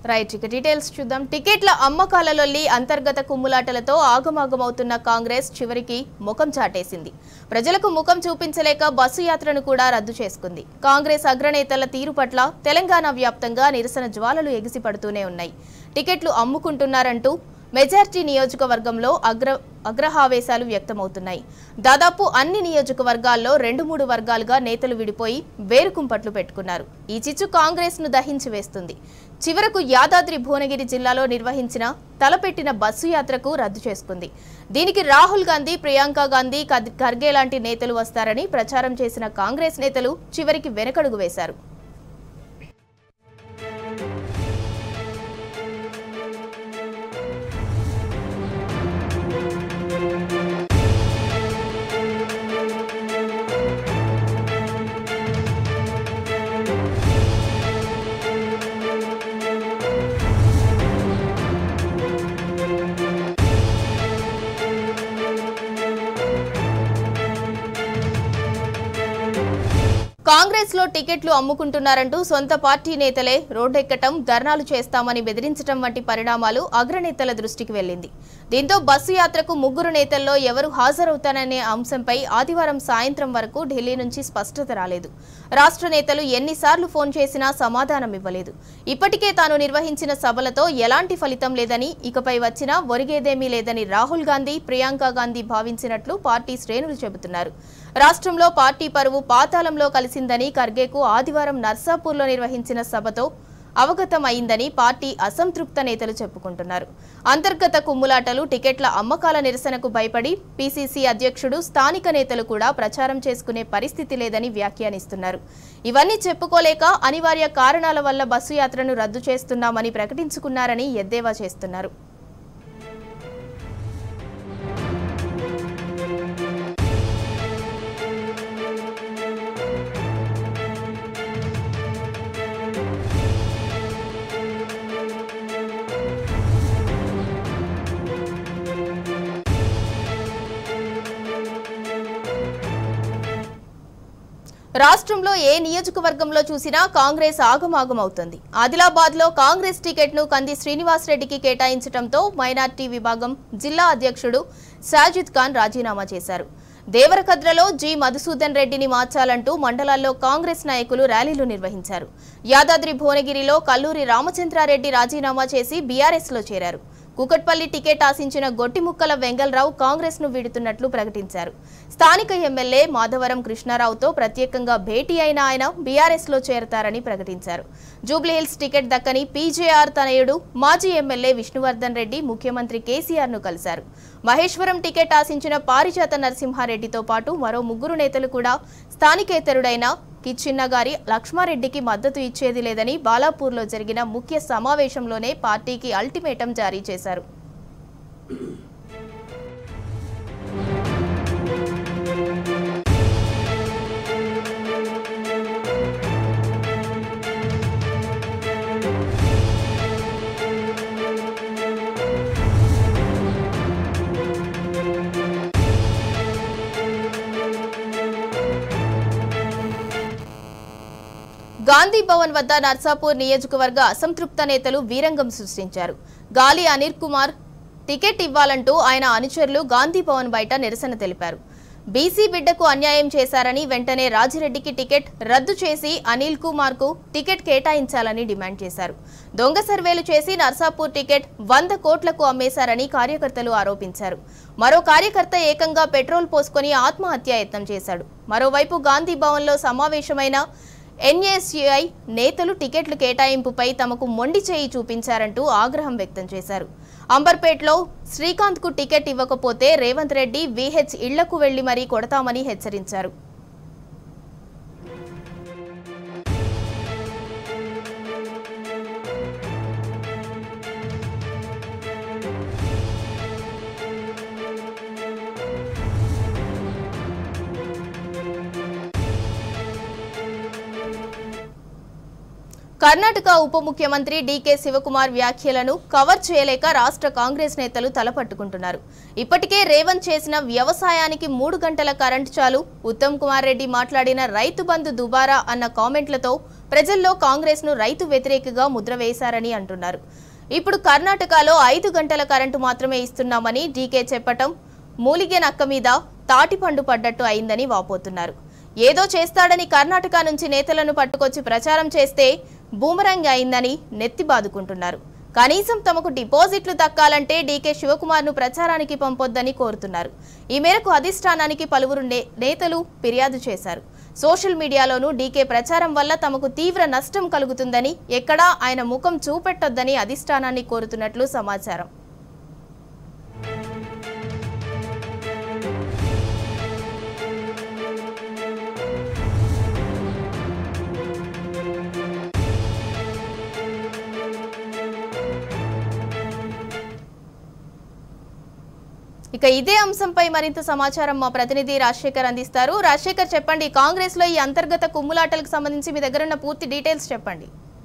Right ఇక details చూద్దాం టికెట్ల అమ్మకాలలోని అంతర్గత కుమ్ములాటలతో ఆగమాగమవుతున్న కాంగ్రెస్ చివరికి ముఖం చాటేసింది ప్రజలకు ముఖం చూపించలేక బస్సు యాత్రను కూడా రద్దు చేసుకుంది కాంగ్రెస్ అగ్రనేతల తీరు పట్ల తెలంగాణ వ్యాప్తంగా నిరసన జ్వాలలు ఎగిసిపడుతూనే ఉన్నాయి టికెట్లు అమ్ముకుంటున్నారంటూ మెజార్టీ నియోజకవర్గంలో అగ్ర అగ్రహావేశాలు వ్యక్తమవుతున్నాయి దాదాపు అన్ని నియోజకవర్గాల్లో రెండు మూడు వర్గాలుగా నేతలు విడిపోయి వేరుకుంపట్లు పెట్టుకున్నారు ఈ చిచ్చు కాంగ్రెస్ ను దహించి వేస్తుంది చివరకు యాదాద్రి భువనగిరి జిల్లాలో నిర్వహించిన తలపెట్టిన బస్సు యాత్రకు రద్దు చేసుకుంది దీనికి రాహుల్ గాంధీ ప్రియాంక గాంధీ కద్- ఖర్గే లాంటి నేతలు వస్తారని ప్రచారం చేసిన కాంగ్రెస్ నేతలు చివరికి వెనకడుగు వేశారు కాంగ్రెస్ లో టికెట్లు అమ్ముకుంటున్నారంటూ సొంత పార్టీ నేతలే రోడ్డెక్కటం ధర్నాలు చేస్తామని బెదిరించడం వంటి పరిణామాలు అగ్రనేతల దృష్టికి వెళ్లింది దీంతో బస్సు యాత్రకు ముగ్గురు నేతల్లో ఎవరు హాజరవుతారనే అంశంపై ఆదివారం సాయంత్రం వరకు ఢిల్లీ నుంచి స్పష్టత రాలేదు రాష్ట్ర నేతలు ఎన్నిసార్లు ఫోన్ చేసినా సమాధానం ఇవ్వలేదు ఇప్పటికే తాను నిర్వహించిన సభలతో ఎలాంటి ఫలితం లేదని ఇకపై వచ్చినా ఒరిగేదేమీ లేదని రాహుల్ గాంధీ ప్రియాంక గాంధీ భావించినట్లు పార్టీ శ్రేణులు చెబుతున్నారు రాష్ట్రంలో పార్టీ పరువు పాతాళంలో కలిసిందని ఖర్గేకు ఆదివారం నర్సాపూర్లో నిర్వహించిన సభతో అవగతమైందని పార్టీ అసంతృప్త నేతలు చెప్పుకుంటున్నారు అంతర్గత కుమ్ములాటలు టికెట్ల అమ్మకాల నిరసనకు భయపడి పీసీసీ అధ్యక్షుడు స్థానిక నేతలు కూడా ప్రచారం చేసుకునే పరిస్థితి లేదని వ్యాఖ్యానిస్తున్నారు ఇవన్నీ చెప్పుకోలేక అనివార్య కారణాల వల్ల బస్సు యాత్రను రద్దు చేస్తున్నామని ప్రకటించుకున్నారని ఎద్దేవా చేస్తున్నారు రాష్ట్రంలో ఏ నియోజకవర్గంలో చూసినా కాంగ్రెస్ ఆగమాగమవుతుంది ఆదిలాబాద్ లో కాంగ్రెస్ టికెట్ ను కంది శ్రీనివాస్ రెడ్డికి కేటాయించడంతో మైనార్టీ విభాగం జిల్లా అధ్యక్షుడు సాజిద్ ఖాన్ రాజీనామా చేశారు దేవరకద్రలో జి మధుసూదన్ రెడ్డిని మార్చాలంటూ మండలాల్లో కాంగ్రెస్ నాయకులు ర్యాలీలు నిర్వహించారు యాదాద్రి భువనగిరిలో కల్లూరి రామచంద్రారెడ్డి రాజీనామా చేసి బీఆర్ఎస్ లో చేరారు కూకట్పల్లి టికెట్ ఆశించిన గొట్టిముక్కల వెంగళరావు కాంగ్రెస్ ను వీడుతున్నట్లు ప్రకటించారు స్థానిక ఎమ్మెల్యే మాధవరం కృష్ణారావుతో ప్రత్యేకంగా భేటీ అయిన ఆయన బీఆర్ఎస్ లో చేరతారని ప్రకటించారు జూబ్లీహిల్స్ టికెట్ దక్కని పీజేఆర్ తనయుడు మాజీ ఎమ్మెల్యే విష్ణువర్ధన్ రెడ్డి ముఖ్యమంత్రి కేసీఆర్ ను కలిశారు మహేశ్వరం టికెట్ ఆశించిన పారిజాత నరసింహారెడ్డితో పాటు మరో ముగ్గురు నేతలు కూడా స్థానికేతరుడైన కిచ్చిన్న గారి లక్ష్మారెడ్డికి మద్దతు ఇచ్చేది లేదని బాలాపూర్లో జరిగిన ముఖ్య సమావేశంలోనే పార్టీకి అల్టిమేటం జారీ చేశారు గాంధీ భవన్ వద్ద నర్సాపూర్ నియోజకవర్గ అసంతృప్త నేతలు వీరంగం సృష్టించారు గాలి అనిల్ కుమార్ టికెట్ ఇవ్వాలంటూ ఆయన అనుచరులు గాంధీ భవన్ బయట నిరసన తెలిపారు బీసీ బిడ్డకు అన్యాయం చేశారని వెంటనే రాజిరెడ్డికి టికెట్ రద్దు చేసి అనిల్ కుమార్ కు టికెట్ కేటాయించాలని డిమాండ్ చేశారు దొంగ సర్వేలు చేసి నర్సాపూర్ టికెట్ వంద కోట్లకు అమ్మేశారని కార్యకర్తలు ఆరోపించారు మరో కార్యకర్త ఏకంగా పెట్రోల్ పోసుకొని ఆత్మహత్యాయత్నం చేశాడు మరోవైపు గాంధీ భవన్లో సమావేశమైన ఎన్ఏసీఐ నేతలు టికెట్ల కేటాయింపుపై తమకు మొండి చేయి చూపించారంటూ ఆగ్రహం వ్యక్తం చేశారు అంబర్పేట్లో శ్రీకాంత్కు టికెట్ ఇవ్వకపోతే రేవంత్ రెడ్డి వీహెచ్ ఇళ్లకు వెళ్లి మరీ కొడతామని హెచ్చరించారు కర్ణాటక ఉప ముఖ్యమంత్రి డీకే శివకుమార్ వ్యాఖ్యలను కవర్ చేయలేక రాష్ట్ర కాంగ్రెస్ నేతలు తలపట్టుకుంటున్నారు ఇప్పటికే రేవంత్ చేసిన వ్యవసాయానికి మూడు గంటల కరెంటు చాలు ఉత్తమ్ కుమార్ రెడ్డి మాట్లాడిన రైతు బంధు దుబారా అన్న కామెంట్లతో ప్రజల్లో కాంగ్రెస్ ను రైతు వ్యతిరేకగా ముద్ర వేశారని అంటున్నారు ఇప్పుడు కర్ణాటకలో ఐదు గంటల కరెంటు మాత్రమే ఇస్తున్నామని డీకే చెప్పటం మూలిగే నక్క మీద తాటిపండు పడ్డట్టు అయిందని వాపోతున్నారు ఏదో చేస్తాడని కర్ణాటక నుంచి నేతలను పట్టుకొచ్చి ప్రచారం చేస్తే బూమరంగ్ అయిందని నెత్తి బాదుకుంటున్నారు కనీసం తమకు డిపాజిట్లు దక్కాలంటే డీకే శివకుమార్ ను ప్రచారానికి పంపొద్దని కోరుతున్నారు ఈ మేరకు అధిష్టానానికి పలువురు నే- నేతలు ఫిర్యాదు చేశారు సోషల్ మీడియాలోనూ డీకే ప్రచారం వల్ల తమకు తీవ్ర నష్టం కలుగుతుందని ఎక్కడా ఆయన ముఖం చూపెట్టొద్దని అధిష్టానాన్ని కోరుతున్నట్లు సమాచారం ఇక ఇదే అంశంపై మరింత సమాచారం మా ప్రతినిధి రాజశేఖర్ అందిస్తారు రాజశేఖర్ చెప్పండి కాంగ్రెస్ లో ఈ అంతర్గత కుమ్ములాటలకు సంబంధించి మీ దగ్గర ఉన్న పూర్తి డీటెయిల్స్ చెప్పండి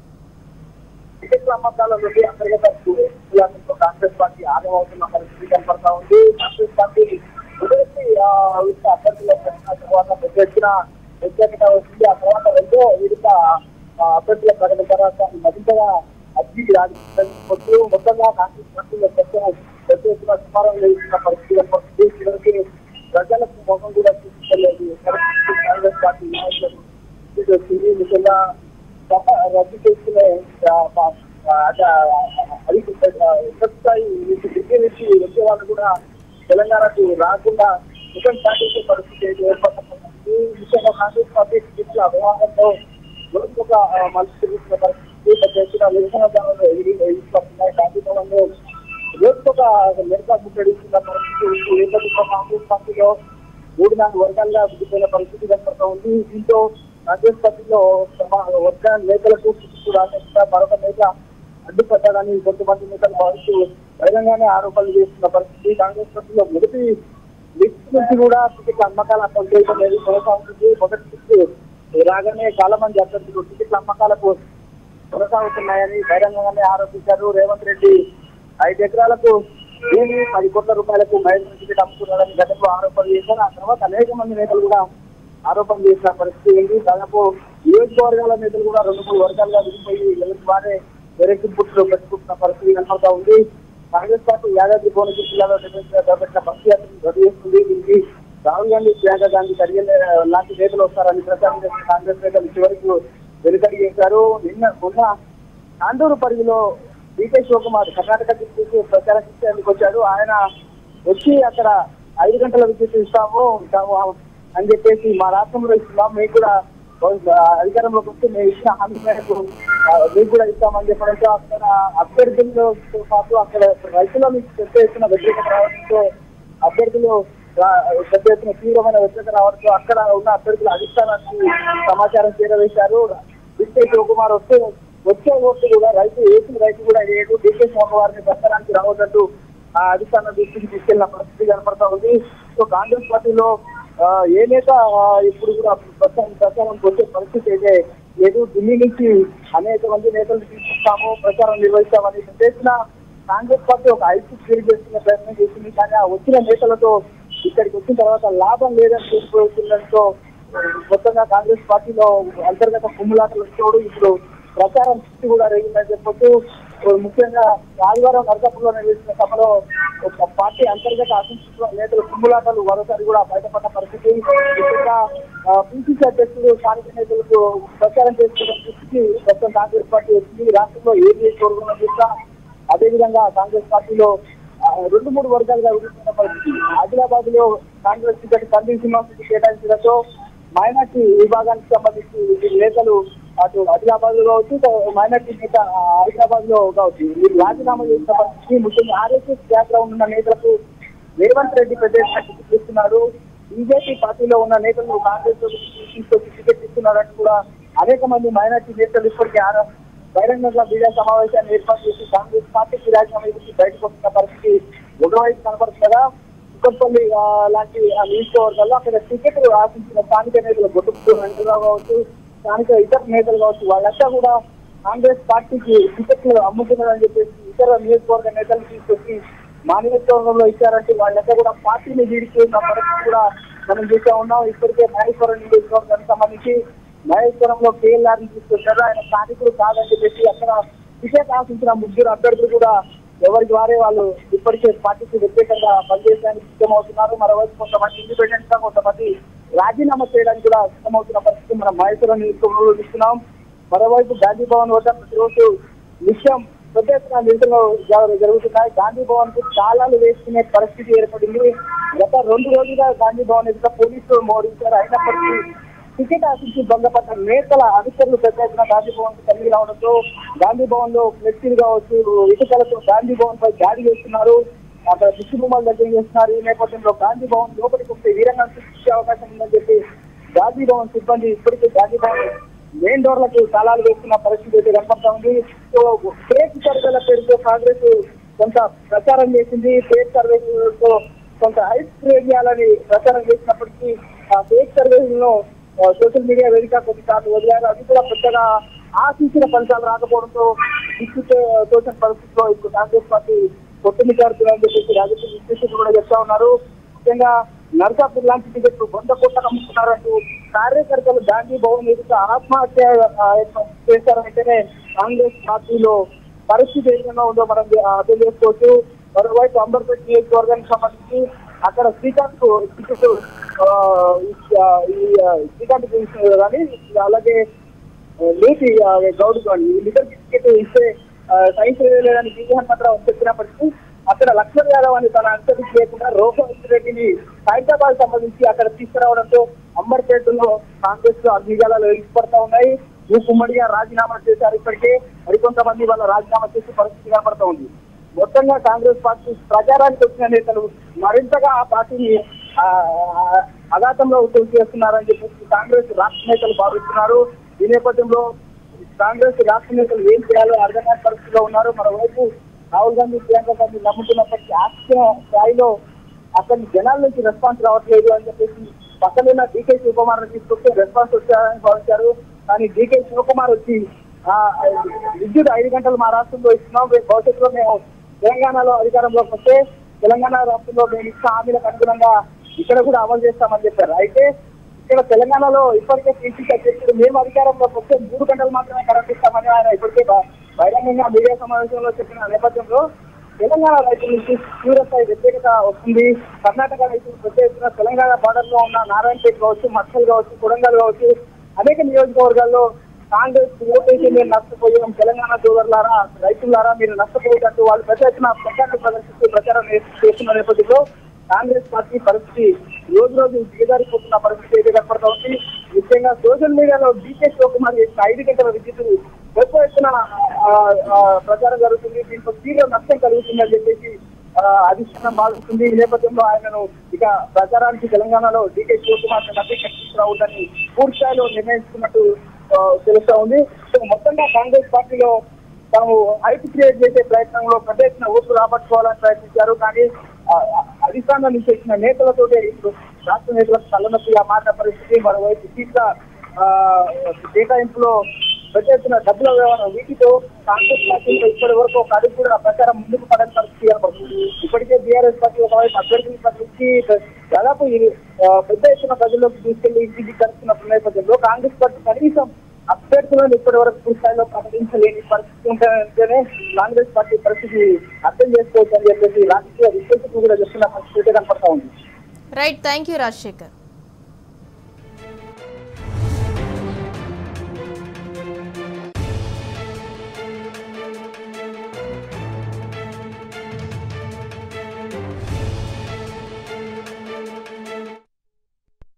టికెట్ అమ్మకాల నుండి అంతర్గత కులాలతో కాంగ్రెస్ పార్టీ ఆగమవుతున్న పరిస్థితి కనపడతా ఉంది కాంగ్రెస్ పార్టీ మొదటి ఆ, విడత అభ్యర్థుల ప్రకటన తర్వాత పెద్ద ఎత్తున వ్యతిరేకత వచ్చింది ఆ తర్వాత రెండో విడత ఆ, అభ్యర్థుల ప్రకటన తర్వాత మరింతగా అగ్గి రాజకీయ మొత్తంగా కాంగ్రెస్ పార్టీలో పెద్ద పెద్ద ఎత్తున సుమారం లేచిన పరిస్థితి కనపడుతుంది చివరికి ప్రజలకు మొహం కూడా చూపించలేదు కాంగ్రెస్ పార్టీ నాయకులను ఇది వచ్చింది ముఖ్యంగా సభ రద్దు చేసుకునే ఆ, ఆ, ఆ, అది స్థాయి దిగ్గ నుంచి వచ్చే వాళ్ళు కూడా తెలంగాణకు రాకుండా ముఖం సాధించే పరిస్థితి అయితే ఏర్పడుతుంది ముఖ్యంగా కాంగ్రెస్ పార్టీ టికెట్ల వ్యవహారంలో రోజుకొక మనిషి తిరుగుతున్న పరిస్థితి పెద్ద ఎత్తున నిరసన దాడులు ఎగిరి ఎగిరిపడుతున్నాయి గాంధీ భవన్లో రోజుకొక నిరసన ముట్టడిస్తున్న పరిస్థితి ఉంది. ఏకైక కాంగ్రెస్ పార్టీలో మూడు నాలుగు వర్గాలుగా విడిపోయిన పరిస్థితి కనపడుతూ ఉంది దీంతో కాంగ్రెస్ పార్టీలో తమ వర్గ నేతలకు టికెట్ రాకుండా మరొక నేత అడ్డుపడ్డాడని కొంతమంది నేతలు భావిస్తూ బహిరంగానే ఆరోపణలు చేస్తున్న పరిస్థితి కాంగ్రెస్ పార్టీలో మొదటి లిస్ట్ నుంచి కూడా టికెట్ల అమ్మకాల సందేశం అనేది కొనసాగుతుంది మొదటి లిస్ట్ రాగానే చాలా మంది అభ్యర్థులు టికెట్ల అమ్మకాలకు కొనసాగుతున్నాయని బహిరంగంగానే ఆరోపించారు రేవంత్ రెడ్డి ఐదు ఎకరాలకు భూమి పది కోట్ల రూపాయలకు మహేంద్ర టికెట్ అమ్ముతున్నారని గతంలో ఆరోపణలు చేశారు ఆ తర్వాత అనేక మంది నేతలు కూడా ఆరోపణలు చేసిన పరిస్థితి ఉంది దాదాపు నియోజకవర్గాల నేతలు కూడా రెండు మూడు వర్గాలుగా విడిపోయి ఎవరికి వారే వెరైటీ బుట్లు పెట్టుకుంటున్న పరిస్థితి కనపడతా ఉంది కాంగ్రెస్ పార్టీ యాదాద్రి భువనగిరి జిల్లాలో నిర్వహించిన చేపట్టిన బస్సు యాత్రను రద్దు చేస్తుంది దీనికి రాహుల్ గాంధీ ప్రియాంక గాంధీ ఖర్గే లాంటి నేతలు వస్తారని ప్రచారం చేసిన కాంగ్రెస్ నేతలు చివరికి వెనుకడి చేశారు నిన్న మొన్న తాండూరు పరిధిలో డీకే శివకుమార్ కర్ణాటక డిస్ట్రిక్ట్ ప్రచారం చేసేందుకు వచ్చాడు ఆయన వచ్చి అక్కడ ఐదు గంటల విద్యుత్ ఇస్తాము ఇస్తాము అని చెప్పేసి మా రాష్ట్రంలో ఇస్తున్నాం మీకు కూడా ఆ, అధికారంలోకి వస్తే మేము ఇచ్చిన హామీ మేరకు ఆ, మీకు కూడా ఇస్తామని చెప్పడంతో అక్కడ అభ్యర్థులతో పాటు అక్కడ రైతుల నుంచి పెద్ద ఎత్తున వ్యతిరేకత రావడంతో అభ్యర్థులు రా- పెద్ద ఎత్తున తీవ్రమైన వ్యతిరేకత రావడంతో అక్కడ ఉన్న అభ్యర్థుల అధిష్టానానికి సమాచారం చేరవేశారు డికే శివకుమార్ వస్తే వచ్చే ఓట్లు కూడా రైతు వేసిన రైతు కూడా లేదు డికే శివకుమార్ని ప్రచారానికి రావద్దంటూ ఆ అధిష్టానం దృష్టికి తీసుకెళ్లిన పరిస్థితి కనపడతా ఉంది సో కాంగ్రెస్ పార్టీలో ఆ, ఏ నేత ఆ, ఇప్పుడు కూడా ప్రచారం ప్రచారం వచ్చే పరిస్థితి అయితే లేదు ఢిల్లీ నుంచి అనేక మంది నేతలు తీసుకొస్తాము ప్రచారం నిర్వహిస్తామని చేసిన కాంగ్రెస్ పార్టీ ఒక ఐసీ క్రియేట్ చేస్తున్న ప్రయత్నం చేసింది కానీ ఆ వచ్చిన నేతలతో ఇక్కడికి వచ్చిన తర్వాత లాభం లేదని తెలిసిపోతుండడంతో మొత్తంగా కాంగ్రెస్ పార్టీలో అంతర్గత కుమ్ములాటలు వచ్చాడు ఇప్పుడు ప్రచారం స్థితి కూడా రేగిందని చెప్పొచ్చు ముఖ్యంగా ఆదివారం నరసాపురంలో నిర్వహించిన సభలో ఒక పార్టీ అంతర్గత అసంతృప్త నేతల కుమ్ములాటలు మరోసారి కూడా బయటపడ్డ పరిస్థితి ముఖ్యంగా పిసిసి అధ్యక్షుడు స్థానిక నేతలకు ప్రచారం చేస్తున్న స్థితికి మొత్తం కాంగ్రెస్ పార్టీ వచ్చింది రాష్ట్రంలో ఏ నియోజకవర్గంలో చూసినా అదేవిధంగా కాంగ్రెస్ పార్టీలో ఆ, రెండు మూడు వర్గాలుగా విడుతున్న పరిస్థితి ఆదిలాబాద్ లో కాంగ్రెస్ టికెట్ కంది సింహానికి కేటాయించడంతో మైనార్టీ విభాగానికి సంబంధించి వీరి నేతలు అటు ఆదిలాబాద్ లో కావచ్చు ఇటు మైనార్టీ నేత హైదరాబాద్ లో కావచ్చు వీరు రాజీనామా చేసిన పరిస్థితి ముఖ్యంగా ఆర్ఎస్ఎస్ బ్యాక్గ్రౌండ్ ఉన్న నేతలకు రేవంత్ రెడ్డి పెద్ద ఎత్తున టికెట్ ఇస్తున్నారు బీజేపీ పార్టీలో ఉన్న నేతలు కాంగ్రెస్ లో తీసుకొచ్చి టికెట్ ఇస్తున్నారని కూడా అనేక మంది మైనార్టీ నేతలు ఇప్పటికీ ఆరా బహిరంగంగా మీడియా సమావేశాన్ని ఏర్పాటు చేసి కాంగ్రెస్ పార్టీకి రాజీనామా చేసి బయటకు వస్తున్న పరిస్థితి ఒకవైపు కనపడుతుండగా కుక్కపల్లి ఆ, లాంటి ఆ నియోజకవర్గాల్లో అక్కడ టికెట్ ఆశించిన స్థానిక నేతలు గొట్టుకు వెంకటరావు కావచ్చు స్థానిక ఇతర నేతలు కావచ్చు వాళ్ళంతా కూడా కాంగ్రెస్ పార్టీకి టికెట్లు అమ్ముతున్నారని చెప్పేసి ఇతర నియోజకవర్గ నేతలు తీసుకొచ్చి మా నియోజకవర్గంలో ఇచ్చారంటే వాళ్ళంతా కూడా పార్టీని వీడికి ఉన్న పరిస్థితి కూడా మనం చూసా ఉన్నాం ఇప్పటికే మహేశ్వరం నియోజకవర్గానికి సంబంధించి మహేశ్వరంలో కేఎల్ఆర్ తీసుకొచ్చారు ఆయన స్థానికులు కాదని చెప్పేసి అక్కడ టికెట్ ఆశించిన ముగ్గురు అభ్యర్థులు కూడా ఎవరికి వారే వాళ్ళు ఇప్పటికే పార్టీకి వ్యతిరేకంగా పనిచేయడానికి సిద్ధమవుతున్నారు మరోవైపు కొంతమంది ఇండిపెండెంట్ గా కొంతమంది రాజీనామా చేయడానికి కూడా సిద్ధమవుతున్న పరిస్థితి మనం మహేశ్వరం నియోజకవర్గంలో చూస్తున్నాం మరోవైపు గాంధీ భవన్ వద్ద ప్రతిరోజు నిత్యం పెద్ద ఎత్తున నిరసనలు జ- జరుగుతున్నాయి గాంధీ భవన్ కు తాళాలు వేసుకునే పరిస్థితి ఏర్పడింది గత రెండు రోజులుగా గాంధీ భవన్ ఎదుట పోలీసులు మోడించారు అయినప్పటికీ టికెట్ ఆశించి భంగపడ్డ నేతల అనుచరులు పెద్ద ఎత్తున గాంధీ భవన్ కు తరలి రావడంతో గాంధీ భవన్ లో ఫ్లెక్సీలు కావచ్చు ఇటుకలతో గాంధీ భవన్ పై దాడి చేస్తున్నారు అక్కడ దిష్టి బొమ్మలు దగ్గర చేస్తున్నారు ఈ నేపథ్యంలో గాంధీ భవన్ లోపలికి వస్తే వీరంగా సృష్టించే అవకాశం ఉందని చెప్పి గాంధీ భవన్ సిబ్బంది ఇప్పటికే గాంధీ భవన్ మెయిన్ డోర్లకు తాళాలు వేస్తున్న పరిస్థితి అయితే కనపడతా ఉంది సో ఫేక్ సర్వేల పేరుతో కాంగ్రెస్ కొంత ప్రచారం చేసింది ఫేక్ సర్వేలతో కొంత హైప్ క్రియేట్ చేయాలని ప్రచారం చేసినప్పటికీ ఆ ఫేక్ సర్వేలను సోషల్ మీడియా వేదిక కొద్దిసార్లు వదిలారు అది కూడా పెద్దగా ఆశించిన ఫలితాలు రాకపోవడంతో విస్తృత తోచిన పరిస్థితిలో ఇప్పుడు కాంగ్రెస్ పార్టీ కొట్టుమిట్టాడుతుందని చెప్పేసి రాజకీయ విశ్లేషకులు కూడా చెప్తా ఉన్నారు ముఖ్యంగా నర్సాపూర్ లాంటి టికెట్లు వంద కోట్ల అమ్ముతున్నారంటూ కార్యకర్తలు గాంధీ భవన్ ఎదుట ఆత్మహత్య ఆ, చేశారంటేనే కాంగ్రెస్ పార్టీలో పరిస్థితి ఏ విధంగా ఉందో మనం ఆ, అర్థం చేసుకోవచ్చు మరోవైపు అంబర్పేట నియోజకవర్గానికి సంబంధించి అక్కడ శ్రీకాంత్ టికెట్ ఆ, ఈ- ఆ, ఈ ఆ, శ్రీకాంత్ గురించి కానీ అలాగే నీటి ఆ, గౌడ్ కానీ వీళ్ళిద్దరికి టికెట్ ఇస్తే ఆ, సైన్స్ లేదని బీజీ హనుమంతరావు చెప్పినప్పటికీ అక్కడ లక్ష్మణ్ యాదవ్ అని తన అనుసరించి లేకుండా రోహన్ రెడ్డిని హైదరాబాద్ సంబంధించి అక్కడ తీసుకురావడంతో అంబర్పేటలో కాంగ్రెస్ లో అగ్నిజాలాలు వెలిగిపడతా ఉన్నాయి ఉమ్మడిగా రాజీనామా చేశారు ఇప్పటికే మరికొంతమంది వాళ్ళ రాజీనామా చేసే పరిస్థితి కనపడతా ఉంది మొత్తంగా కాంగ్రెస్ పార్టీ ప్రచారానికి వచ్చిన నేతలు మరింతగా ఆ పార్టీని ఆ, ఆ, అఘాతంలో చేస్తున్నారని చెప్పేసి కాంగ్రెస్ రాష్ట్ర నేతలు భావిస్తున్నారు ఈ నేపథ్యంలో కాంగ్రెస్ రాష్ట్ర నేతలు ఏం చేయాలో అర్థం కాని పరిస్థితిలో ఉన్నారు మరోవైపు రాహుల్ గాంధీ ప్రియాంక గాంధీ నమ్ముతున్నప్పటికీ ఆర్థిక స్థాయిలో అక్కడి జనాల నుంచి రెస్పాన్స్ రావట్లేదు అని చెప్పేసి పక్కనున్న డీకే శివకుమార్ తీసుకొస్తే రెస్పాన్స్ వచ్చారని భావించారు కానీ డీకే శివకుమార్ వచ్చి ఆ, విద్యుత్ ఐదు గంటలు మా రాష్ట్రంలో ఇస్తున్నాం రేపు భవిష్యత్తులో మేము తెలంగాణలో అధికారంలోకి వస్తే తెలంగాణ రాష్ట్రంలో మేము ఇచ్చిన హామీలకు అనుగుణంగా ఇక్కడ కూడా అమలు చేస్తామని చెప్పారు అయితే ఇక్కడ తెలంగాణలో ఇప్పటికే టీసీసీ అధ్యక్షుడు మేము అధికారంలోకి వస్తే మూడు గంటలు మాత్రమే కరెంట్ ఇస్తామని ఆయన ఇప్పటికే బ- బహిరంగంగా మీడియా సమావేశంలో చెప్పిన నేపథ్యంలో తెలంగాణ రైతుల నుంచి తీవ్ర స్థాయి వ్యతిరేకత వస్తుంది కర్ణాటక రైతులు పెద్ద ఎత్తున తెలంగాణ బార్డర్ లో ఉన్న నారాయణపేట కావచ్చు మత్సల్ కావచ్చు కొడంగల్ కావచ్చు అనేక నియోజకవర్గాల్లో కాంగ్రెస్ ఓటేసి మీరు నష్టపోయాం తెలంగాణ సోదరులారా రైతులారా మీరు నష్టపోయేటట్టు వాళ్ళు పెద్ద ఎత్తున ప్రచారం ప్రదర్శిస్తూ ప్రచారం చేస్తున్న నేపథ్యంలో కాంగ్రెస్ పార్టీ పరిస్థితి రోజు రోజు దిగజారిపోతున్న పరిస్థితి అయితే కనపడతా ఉంది ముఖ్యంగా సోషల్ మీడియాలో డీకే శివకుమార్ చేసిన ఐదు గంటల విద్యుత్ పెద్ద ఎత్తున ఆ, ఆ, ప్రచారం జరుగుతుంది దీంతో తీవ్ర నష్టం కలుగుతుందని చెప్పేసి ఆ, అధిష్టానం భావిస్తుంది ఈ నేపథ్యంలో ఆయనను ఇక ప్రచారానికి తెలంగాణలో డీకే శివకుమార్ నమ్మి కట్టించరావద్దని పూర్తి స్థాయిలో నిర్ణయించుకున్నట్టు ఆ, తెలుస్తా ఉంది సో మొత్తంగా కాంగ్రెస్ పార్టీలో తాము హైప్ క్రియేట్ చేసే ప్రయత్నంలో పెద్ద ఎత్తున ఓట్లు రాబట్టుకోవాలని ప్రయత్నించారు కానీ ఆ, ఆ, అధిష్టానం నుంచి వచ్చిన నేతలతోటే ఇప్పుడు రాష్ట్ర నేతలకు తలనొప్పిగా మారిన పరిస్థితి మరోవైపు సీట్ల ఆ, కేటాయింపులో పెద్ద ఎత్తున డబ్బుల వ్యవహారం వీటితో కాంగ్రెస్ పార్టీలో ఇప్పటి వరకు ఒక అడుగు కూడా ప్రచారం ముందుకు పడని పరిస్థితి కనబడుతుంది ఇప్పటికే బీఆర్ఎస్ పార్టీ ఒకవైపు అభ్యర్థులను ప్రకటించి దాదాపు ఈ, ఆ, పెద్ద ఎత్తున ప్రజల్లోకి తీసుకెళ్లి ఇంటికి కలుస్తున్న నేపథ్యంలో కాంగ్రెస్ పార్టీ కనీసం అభ్యర్థులను ఇప్పటి వరకు పూర్తి స్థాయిలో ప్రకటించలేని పరిస్థితి ఉంటేనే కాంగ్రెస్ పార్టీ పరిస్థితి అర్థం చేసుకోవచ్చు అని చెప్పేసి రాజకీయ విశ్లేషకులు కూడా చెప్తున్న పరిస్థితి అయితే కనపడతా ఉంది రైట్ థ్యాంక్ యూ రాజశేఖర్